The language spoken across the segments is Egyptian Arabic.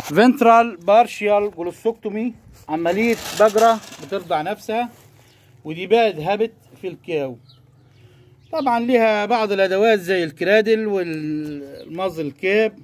فنترال بارشيال جلوسوكتومي عملية بجرة بترضع نفسها ودي باد هابت في الكاو طبعا ليها بعض الادوات زي الكرادل والماز الكاب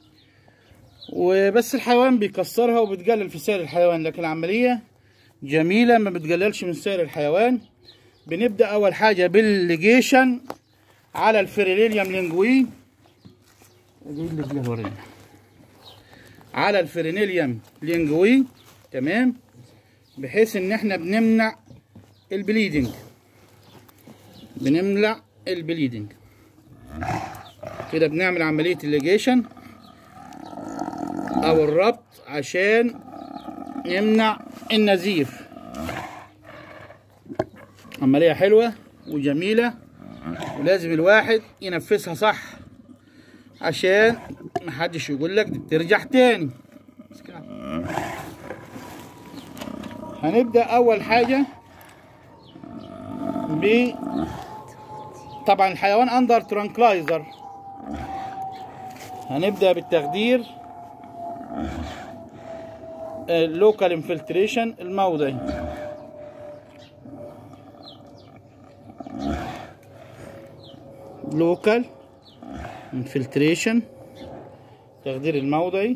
وبس الحيوان بيكسرها وبتقلل في سعر الحيوان لكن العملية جميلة ما بتقللش من سعر الحيوان بنبدأ أول حاجة بالليجيشن على الفريليليوم لينجوي دي اللي فيها ورينا. على الفرينيليوم لينجوي تمام بحيث ان احنا بنمنع البليدنج بنمنع البليدنج كده بنعمل عملية الليجيشن او الربط عشان يمنع النزيف عملية حلوة وجميلة ولازم الواحد ينفذها صح عشان محدش يقول لك دي بترجع تاني هنبدأ أول حاجة ب طبعا الحيوان أندر ترانكلايزر هنبدأ بالتخدير اللوكال انفلتريشن الموضعي لوكال انفلتريشن تخدير الموضعي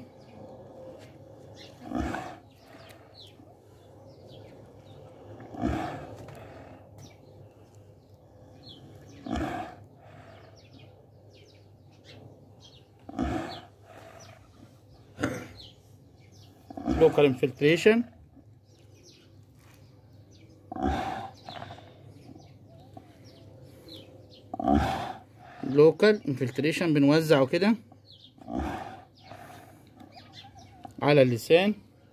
local infiltration local infiltration بنوزعه كده على اللسان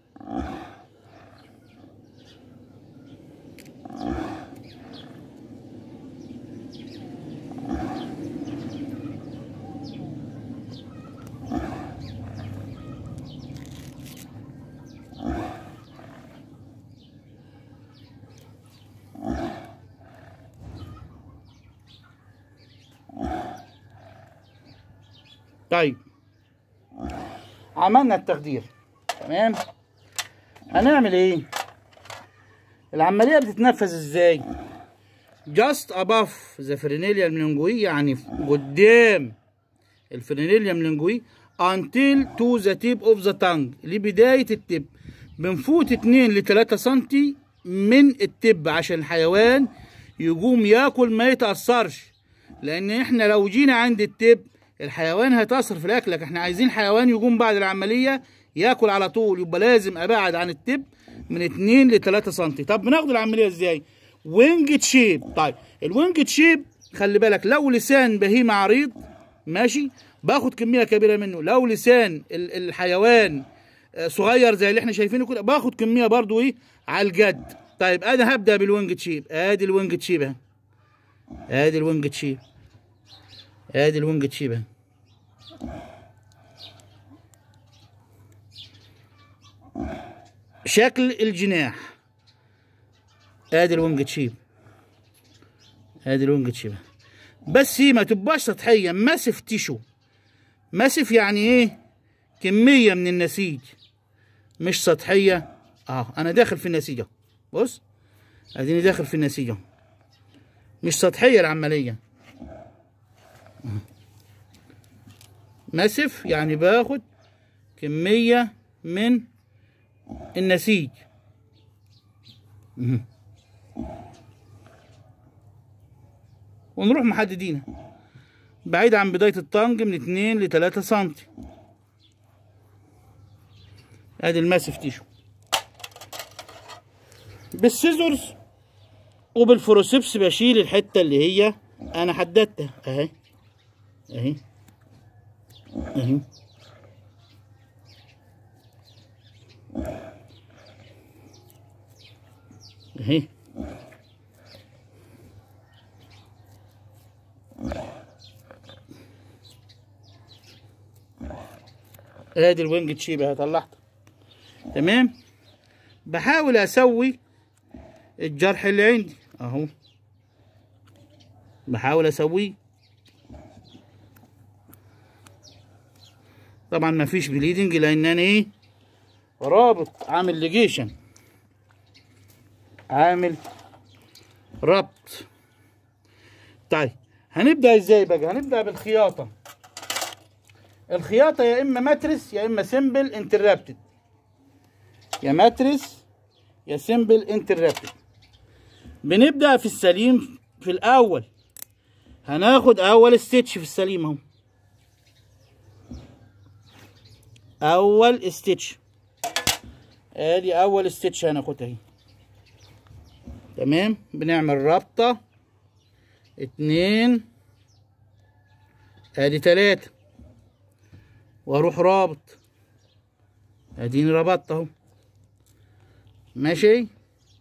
طيب عملنا التخدير تمام هنعمل ايه العمليه بتتنفذ ازاي just above the frenilium linguae يعني قدام الفرينيليوم لينجوي until to the tip of the tongue لبداية التب بنفوت 2 ل 3 سنتي من التب عشان الحيوان يقوم ياكل ما يتأثرش لأن احنا لو جينا عند التب الحيوان هيتأثر في الأكل لكن احنا عايزين حيوان يقوم بعد العملية ياكل على طول يبقى لازم أبعد عن التب من 2 ل 3 سنتي طب بناخد العملية ازاي؟ وينجد شيب طيب الوينجد شيب خلي بالك لو لسان بهيمة عريض ماشي باخد كميه كبيره منه لو لسان ال- الحيوان آه، صغير زي اللي احنا شايفينه كده باخد كميه برضو ايه على الجد طيب انا هبدا بالوينج تشيب ادي الوينج تشيب اهي ادي الوينج تشيب ادي الوينج تشيب اهي شكل الجناح ادي الوينج تشيب ادي الوينج تشيب بس هي ما تبقاش سطحيه ماسف تيشو ماسف يعني ايه كميه من النسيج مش سطحيه اه انا داخل في النسيج اهو بص اديني داخل في النسيج اهو مش سطحيه العمليه ماسف يعني باخد كميه من النسيج مهم. ونروح محددينها بعيد عن بداية الطنج من 2 ل 3 سنتي ادي الماسف تيشو بالسيزورز وبالفروسيبس بشيل الحتة اللي هي انا حددتها اهي اهي اهي اهي ادي الوينج تشيب اهي طلعته تمام بحاول اسوي الجرح اللي عندي اهو بحاول اسويه طبعا ما فيش بليدنج لان انا ايه رابط عامل ليجيشن عامل ربط طيب هنبدا ازاي بقى هنبدا بالخياطه الخياطه يا اما ماتريس يا اما سيمبل انترابتد يا ماتريس يا سيمبل انترابتد بنبدا في السليم في الاول هناخد اول ستيتش في السليم اهو اول ستيتش ادي اول ستيتش هناخدها اهي تمام بنعمل رابطة اتنين ادي تلاتة واروح رابط اديني ربطت اهو ماشي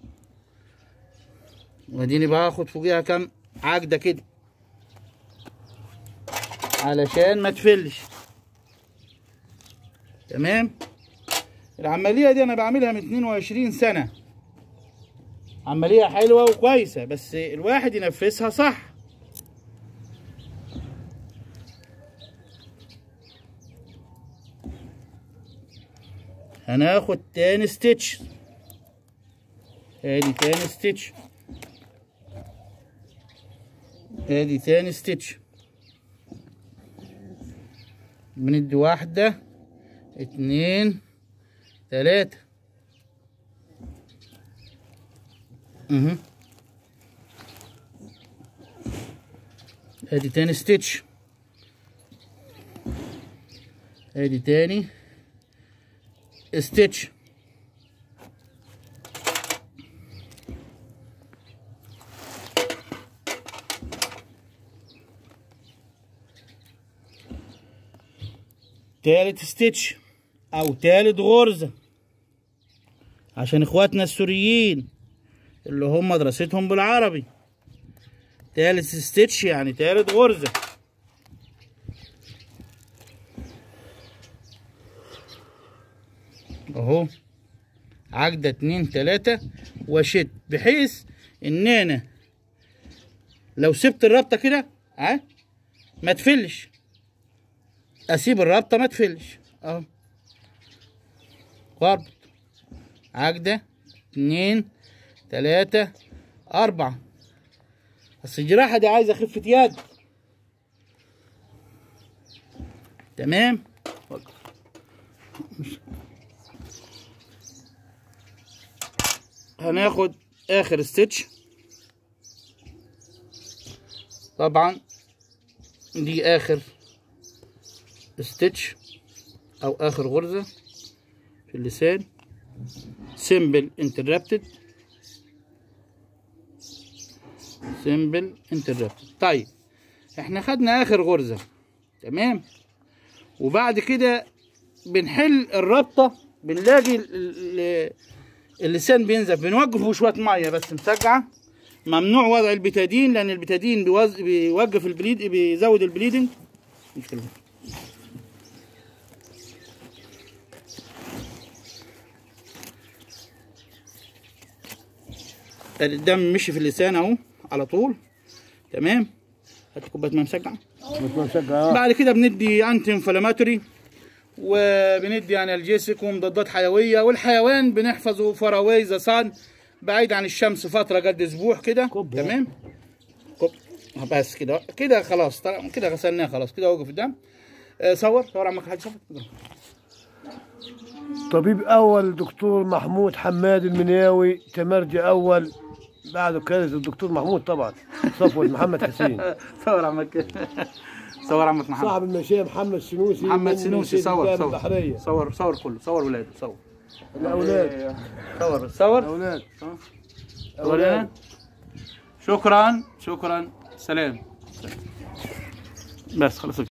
واديني باخد فوقيها كام عقدة كده علشان ما تفلش تمام العملية دي انا بعملها من 22 سنة عملية حلوة وكويسة بس الواحد ينفذها صح هناخد تاني ستيتش ادي تاني ستيتش ادي تاني ستيتش بندي واحدة اتنين تلاتة اها ادي تاني ستيتش ادي تاني ستيتش تالت ستيتش او تالت غرزة عشان اخواتنا السوريين اللي هم دراستهم بالعربي تالت ستيتش يعني تالت غرزة اهو عقدة اتنين تلاتة واشد بحيث ان انا لو سبت الرابطة كده ها ما تفلش اسيب الرابطة ما تفلش اهو واربط عقدة اتنين تلاتة أربعة بس الجراحة دي عايزة خفة يد تمام هناخد آخر ستيتش طبعا دي آخر ستيتش أو آخر غرزة في اللسان سيمبل انتربتد سيمبل انتربتد طيب احنا خدنا اخر غرزة تمام وبعد كده بنحل الرابطة بنلاقي ال- ال- اللسان بينزف بنوقفه شوية مية بس مسقعة ممنوع وضع البتادين لان البتادين بيوز- بيوقف البليد بيزود البليدنج مشكلة الدم مشي في اللسان اهو على طول تمام هات كوبايه ماء مسقعه مشجع بعد كده بندي انتي انفلاماتوري وبندي انالجيسيك ومضادات حيويه والحيوان بنحفظه فراوي ذا صن بعيد عن الشمس فتره قد اسبوع كده كوب. تمام كوب بس كده كده خلاص طالما كده غسلناه خلاص كده وقف الدم آه، صور صور عمك حاج صور طبيب اول دكتور محمود حماد المنياوي تمرجي اول بعده كانت الدكتور محمود طبعا صفوت محمد حسين صور عمك صور عمك محمد صاحب المنشيه محمد سنوسي محمد من سنوسي منشية صور الجامعة صور البحريه صور صور كله صور ولاده صور الاولاد صور صور الاولاد أولاً شكرا شكرا سلام بس خلصت